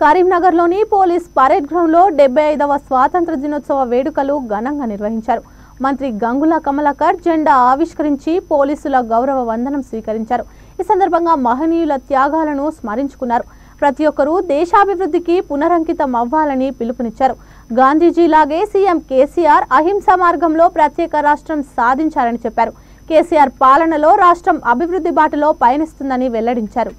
కరీంనగర్లోని police parade గ్రౌండ్లో డెబ్బై ఐదవ స్వాతంత్ర దినోత్సవ వేడుకలు ఘనంగా నిర్వహించారు మంత్రి గంగుల కమలాకర్ జెండా ఆవిష్కరించి పోలీసుల గౌరవ వందనం స్వీకరించారు ఈ సందర్భంగా మహనీయుల త్యాగాలను స్మరించుకున్నారు ప్రతి ఒక్కరూ దేశాభివృద్ధికి పునరంకితం అవ్వాలని పిలుపునిచ్చారు గాంధీజీలాగే సీఎం కేసీఆర్ అహింసా మార్గంలో ప్రత్యేక రాష్ట్రం సాధించారని చెప్పారు కేసీఆర్ పాలనలో రాష్ట్రం అభివృద్ధి బాటలో పయనిస్తుందని వెల్లడించారు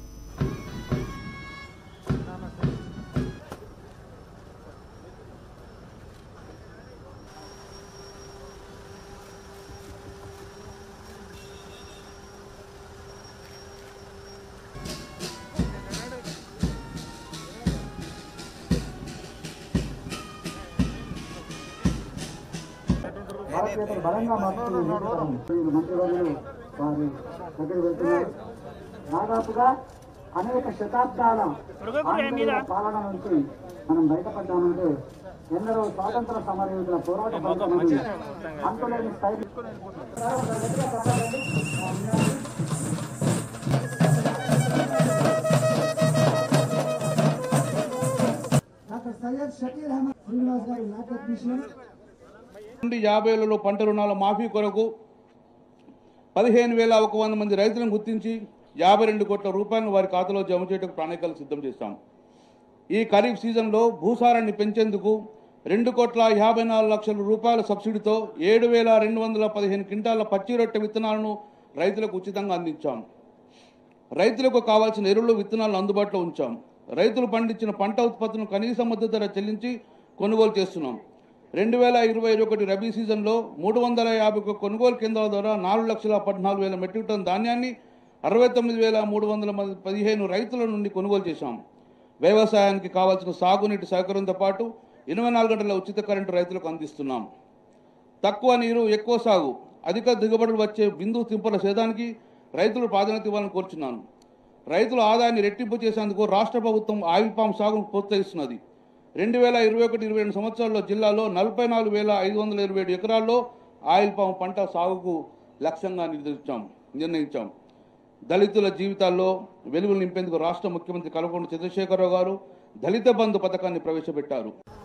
భారతీయతను బలంగా మార్చుకునే నేతృత్వం వీరు మంత్రివర్యులు వారి దగ్గరికి వెళ్తున్నారు దాదాపుగా అనేక శతాబ్దాల ఆంగ్లేయుల పాలన నుంచి మనం బయటపడ్డామంటే ఎందరో స్వాతంత్ర సమరయోధుల పోరాట ఫలితమని అంతులేని స్థాయి డాక్టర్ సయ్యద్ షకీర్ అహ్మద్ శ్రీనివాస్ గారి ల్యాప్టాప్ మిషన్ నుండి యాభైలలో పంట రుణాల మాఫీ కొరకు పదిహేను వేల ఒక వంద మంది రైతులను గుర్తించి యాభై రెండు కోట్ల రూపాయలను వారి ఖాతాలో జమ చేయడానికి ప్రణాళికలు సిద్ధం చేశాం ఈ ఖరీఫ్ సీజన్లో భూసారాన్ని పెంచేందుకు రెండు కోట్ల యాభై నాలుగు లక్షల రూపాయల సబ్సిడీతో ఏడు వేల రెండు వందల పదిహేను క్వింటాల పచ్చి రొట్టె విత్తనాలను రైతులకు ఉచితంగా అందించాం రైతులకు కావాల్సిన ఎరువులు విత్తనాలను అందుబాటులో ఉంచాం రైతులు పండించిన పంట ఉత్పత్తులను కనీస మద్దతు ధర చెల్లించి కొనుగోలు చేస్తున్నాం రెండు వేల ఇరవై ఒకటి రబీ సీజన్లో మూడు వందల యాభై ఒక్క కొనుగోలు కేంద్రాల ద్వారా నాలుగు లక్షల పద్నాలుగు వేల మెట్రిక్ టన్ ధాన్యాన్ని అరవై తొమ్మిది వేల మూడు వందల మంది పదిహేను రైతుల నుండి కొనుగోలు చేశాం వ్యవసాయానికి కావాల్సిన సాగునీటి సహకారంతో పాటు ఇరవై నాలుగు గంటల ఉచిత కరెంటు రైతులకు అందిస్తున్నాం తక్కువ నీరు ఎక్కువ సాగు అధిక దిగుబడులు వచ్చే బిందు తింపల సేదానికి రైతులు ప్రాధాన్యత ఇవ్వాలని కోరుచున్నాను రైతుల ఆదాయాన్ని రెట్టింపు చేసేందుకు రాష్ట్ర ప్రభుత్వం ఆయిల్ పామ్ సాగును ప్రోత్సహిస్తున్నది రెండు వేల ఇరవై ఒకటి ఇరవై రెండు సంవత్సరాల్లో జిల్లాలో నలభై నాలుగు వేల ఐదు వందల ఇరవై ఏడు ఎకరాల్లో ఆయిల్ పామ్ పంట సాగుకు లక్ష్యంగా నిర్ణయించాం నిర్ణయించాం దళితుల జీవితాల్లో వెలుగులు నింపేందుకు రాష్ట్ర ముఖ్యమంత్రి కల్వకుంట్ల చంద్రశేఖరరావు గారు దళిత బంధు పథకాన్ని ప్రవేశపెట్టారు